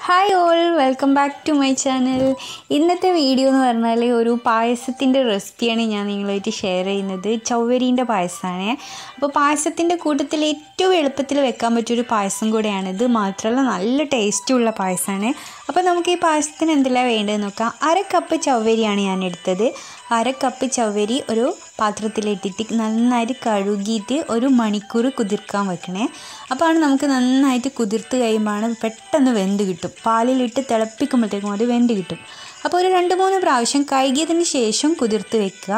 hi all welcome back to my channel ഇന്നത്തെ video എന്ന് പറഞ്ഞാൽ ഒരു പായസത്തിൻ്റെ റെസിപ്പിയാണ് ഞാൻ നിങ്ങളുമായിട്ട് ഷെയർ ചെയ്യുന്നത് ചൗവരീൻ്റെ പായസമാണ് അപ്പോൾ പായസത്തിൻ്റെ കൂട്ടത്തിൽ ഏറ്റവും എളുപ്പത്തിൽ വെക്കാൻ പറ്റിയൊരു പായസം കൂടെയാണിത് മാത്രമല്ല നല്ല ടേസ്റ്റുള്ള പായസമാണ് അപ്പോൾ നമുക്ക് ഈ പായസത്തിന് എന്തെല്ലാം വേണ്ടതെന്ന് നോക്കാം അര കപ്പ് ചൗവരിയാണ് ഞാൻ എടുത്തത് അര കപ്പ് ചവ്വരി ഒരു പാത്രത്തിലിട്ടിട്ട് നന്നായിട്ട് കഴുകിയിട്ട് ഒരു മണിക്കൂർ കുതിർക്കാൻ വെക്കണേ അപ്പോൾ നമുക്ക് നന്നായിട്ട് കുതിർത്ത് കഴിയുമ്പോൾ പെട്ടെന്ന് വെന്ത് കിട്ടും പാലിലിട്ട് തിളപ്പിക്കുമ്പോഴത്തേക്കും അത് വെന്ത് കിട്ടും അപ്പോൾ ഒരു രണ്ട് മൂന്ന് പ്രാവശ്യം കഴുകിയതിന് ശേഷം കുതിർത്ത് വെക്കുക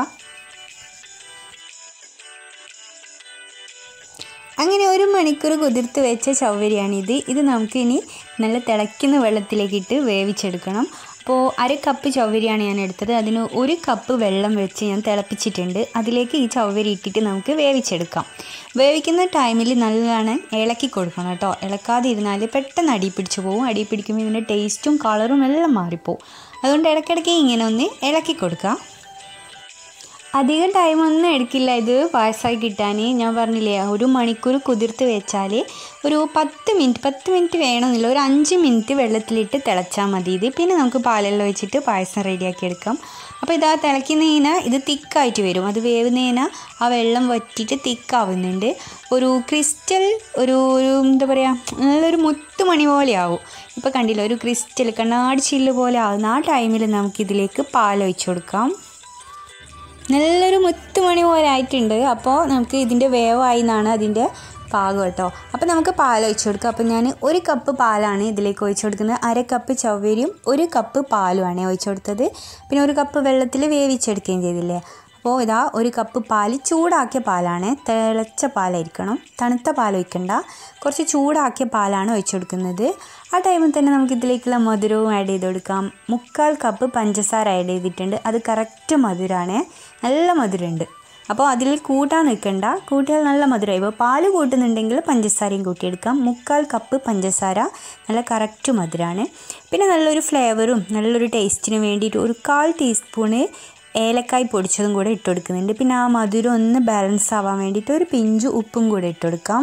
അങ്ങനെ ഒരു മണിക്കൂർ കുതിർത്ത് വെച്ച ചവ്വരിയാണിത് ഇത് നമുക്ക് ഇനി നല്ല തിളയ്ക്കുന്ന വെള്ളത്തിലേക്കിട്ട് വേവിച്ചെടുക്കണം അപ്പോൾ അര കപ്പ് ചവ്വരിയാണ് ഞാൻ എടുത്തത് അതിന് ഒരു കപ്പ് വെള്ളം വെച്ച് ഞാൻ തിളപ്പിച്ചിട്ടുണ്ട് അതിലേക്ക് ഈ ചവ്വരി ഇട്ടിട്ട് നമുക്ക് വേവിച്ചെടുക്കാം വേവിക്കുന്ന ടൈമിൽ നല്ലതാണ് ഇളക്കി കൊടുക്കണം കേട്ടോ ഇളക്കാതെ ഇരുന്നാൽ പെട്ടെന്ന് അടി പിടിച്ചു പോകും അടി പിടിക്കുമ്പോൾ ഇതിൻ്റെ ടേസ്റ്റും കളറും എല്ലാം മാറിപ്പോവും അതുകൊണ്ട് ഇടയ്ക്കിടയ്ക്ക് ഇങ്ങനെ ഒന്ന് ഇളക്കി കൊടുക്കുക അധികം ടൈമൊന്നും എടുക്കില്ല ഇത് പായസമായി കിട്ടാൻ ഞാൻ പറഞ്ഞില്ലേ ഒരു മണിക്കൂർ കുതിർത്ത് വെച്ചാൽ ഒരു പത്ത് മിനിറ്റ് പത്ത് മിനിറ്റ് വേണമെന്നില്ല ഒരു അഞ്ച് മിനിറ്റ് വെള്ളത്തിലിട്ട് തിളച്ചാൽ മതി ഇത് പിന്നെ നമുക്ക് പാലെല്ലാം ഒഴിച്ചിട്ട് പായസം റെഡിയാക്കി എടുക്കാം അപ്പോൾ ഇതാ തിളയ്ക്കുന്നതിന് ഇത് തിക്കായിട്ട് വരും അത് വേവുന്നതിന് ആ വെള്ളം വറ്റിയിട്ട് തിക്കാവുന്നുണ്ട് ഒരു ക്രിസ്റ്റൽ ഒരു ഒരു എന്താ പറയുക നല്ലൊരു മുത്തുമണി പോലെ ആവും ഇപ്പോൾ കണ്ടില്ല ഒരു ക്രിസ്റ്റൽ കണ്ണാടി ചില്ല് പോലെ ആവുന്ന ആ ടൈമിൽ നമുക്കിതിലേക്ക് പാലൊഴിച്ച് കൊടുക്കാം നല്ലൊരു മുത്തുമണി പോലെ ആയിട്ടുണ്ട് അപ്പോൾ നമുക്ക് ഇതിൻ്റെ വേവായി എന്നാണ് അതിൻ്റെ പാകം കേട്ടോ അപ്പോൾ നമുക്ക് പാൽ ഒഴിച്ചു കൊടുക്കാം അപ്പോൾ ഞാൻ ഒരു കപ്പ് പാലാണ് ഇതിലേക്ക് ഒഴിച്ചു കൊടുക്കുന്നത് അര കപ്പ് ചവ്വരിയും ഒരു കപ്പ് പാലുമാണ് ഒഴിച്ചു കൊടുത്തത് പിന്നെ ഒരു കപ്പ് വെള്ളത്തിൽ വേവിച്ചെടുക്കുകയും ചെയ്തില്ലേ അപ്പോൾ ഇതാ ഒരു കപ്പ് പാൽ ചൂടാക്കിയ പാലാണ് തിളച്ച പാലായിരിക്കണം തണുത്ത പാൽ ഒഴിക്കണ്ട കുറച്ച് ചൂടാക്കിയ പാലാണ് ഒഴിച്ചു കൊടുക്കുന്നത് ആ ടൈമിൽ തന്നെ നമുക്ക് ഇതിലേക്കുള്ള മധുരവും ആഡ് ചെയ്ത് കൊടുക്കാം മുക്കാൽ കപ്പ് പഞ്ചസാര ആഡ് ചെയ്തിട്ടുണ്ട് അത് കറക്റ്റ് മധുരമാണ് നല്ല മധുരമുണ്ട് അപ്പോൾ അതിൽ കൂട്ടാൻ നിൽക്കണ്ട കൂട്ടിയാൽ നല്ല മധുരമായി ഇപ്പോൾ പാല് കൂട്ടുന്നുണ്ടെങ്കിൽ പഞ്ചസാരയും കൂട്ടിയെടുക്കാം മുക്കാൽ കപ്പ് പഞ്ചസാര നല്ല കറക്റ്റ് മധുരമാണ് പിന്നെ നല്ലൊരു ഫ്ലേവറും നല്ലൊരു ടേസ്റ്റിന് വേണ്ടിയിട്ട് ഒരു കാൽ ടീസ്പൂണ് ഏലക്കായ് പൊടിച്ചതും കൂടെ ഇട്ട് കൊടുക്കുന്നുണ്ട് പിന്നെ ആ മധുരം ഒന്ന് ബാലൻസ് ആവാൻ വേണ്ടിയിട്ട് ഒരു പിഞ്ച് ഉപ്പും കൂടെ ഇട്ട് കൊടുക്കാം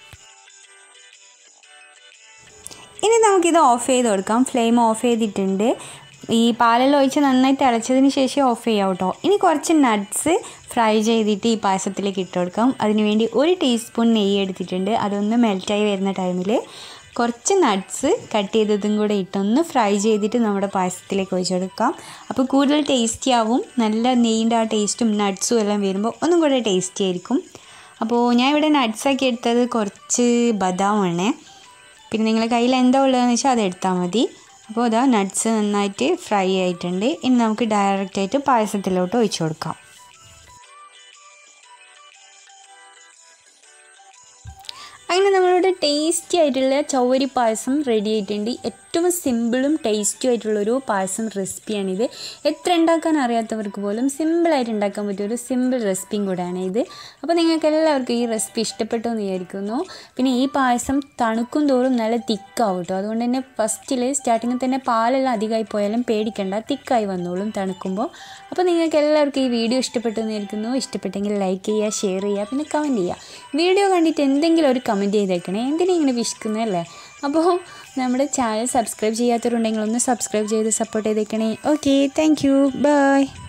ഇനി നമുക്കിത് ഓഫ് ചെയ്ത് കൊടുക്കാം ഫ്ലെയിം ഓഫ് ചെയ്തിട്ടുണ്ട് ഈ പാലെല്ലാം ഒഴിച്ച് നന്നായി തിളച്ചതിന് ശേഷം ഓഫ് ചെയ്യാം കേട്ടോ ഇനി കുറച്ച് നട്ട്സ് ഫ്രൈ ചെയ്തിട്ട് ഈ പായസത്തിലേക്ക് ഇട്ട് കൊടുക്കാം അതിനുവേണ്ടി ഒരു ടീസ്പൂൺ നെയ്യ് എടുത്തിട്ടുണ്ട് അതൊന്ന് മെൽറ്റായി വരുന്ന ടൈമിൽ കുറച്ച് നട്ട്സ് കട്ട് ചെയ്തതും കൂടെ ഇട്ടൊന്ന് ഫ്രൈ ചെയ്തിട്ട് നമ്മുടെ പായസത്തിലേക്ക് ഒഴിച്ചു കൊടുക്കാം അപ്പോൾ കൂടുതൽ ടേസ്റ്റി ആവും നല്ല നെയ്യിൻ്റെ ആ ടേസ്റ്റും നട്ട്സും എല്ലാം വരുമ്പോൾ ഒന്നും കൂടെ ടേസ്റ്റി ആയിരിക്കും അപ്പോൾ ഞാൻ ഇവിടെ നട്ട്സാക്കി എടുത്തത് കുറച്ച് ബദാമാണ് പിന്നെ നിങ്ങളുടെ കയ്യിൽ എന്താ ഉള്ളതെന്ന് വെച്ചാൽ അത് എടുത്താൽ മതി അപ്പോൾ ഇതാ നട്ട്സ് നന്നായിട്ട് ഫ്രൈ ആയിട്ടുണ്ട് ഇനി നമുക്ക് ഡയറക്റ്റായിട്ട് പായസത്തിലോട്ട് ഒഴിച്ചു കൊടുക്കാം അങ്ങനെ നമ്മളുടെ ടേസ്റ്റി ആയിട്ടുള്ള ചൗവരി പായസം റെഡി ആയിട്ടുണ്ട് ഏറ്റവും സിമ്പിളും ടേസ്റ്റും ആയിട്ടുള്ളൊരു പായസം റെസിപ്പിയാണിത് എത്ര ഉണ്ടാക്കാൻ അറിയാത്തവർക്ക് പോലും സിമ്പിളായിട്ട് ഉണ്ടാക്കാൻ പറ്റിയ ഒരു സിമ്പിൾ റെസിപ്പിയും കൂടെയാണ് ഇത് അപ്പോൾ നിങ്ങൾക്ക് എല്ലാവർക്കും ഈ റെസിപ്പി ഇഷ്ടപ്പെട്ടു എന്ന് വിചാരിക്കുന്നു പിന്നെ ഈ പായസം തണുക്കും തോറും നല്ല തിക്കാവും കേട്ടോ അതുകൊണ്ട് തന്നെ ഫസ്റ്റിൽ സ്റ്റാർട്ടിങ്ങിൽ തന്നെ പാലെല്ലാം അധികമായി പോയാലും പേടിക്കണ്ട തിക്കായി വന്നോളും തണുക്കുമ്പോൾ അപ്പോൾ നിങ്ങൾക്ക് എല്ലാവർക്കും ഈ വീഡിയോ ഇഷ്ടപ്പെട്ടു എന്ന് വിചാരിക്കുന്നു ഇഷ്ടപ്പെട്ടെങ്കിൽ ലൈക്ക് ചെയ്യുക ഷെയർ ചെയ്യുക പിന്നെ കമൻറ്റ് ചെയ്യുക വീഡിയോ കണ്ടിട്ട് എന്തെങ്കിലും ഒരു കമൻറ്റ് ചെയ്തേക്കണേ എന്തിനാ ഇങ്ങനെ വിശക്കുന്നതല്ലേ അപ്പോൾ നമ്മുടെ ചാനൽ സബ്സ്ക്രൈബ് ചെയ്യാത്തവരുണ്ടെങ്കിൽ ഒന്ന് സബ്സ്ക്രൈബ് ചെയ്ത് സപ്പോർട്ട് ചെയ്തേക്കണേ ഓക്കെ താങ്ക് യു ബൈ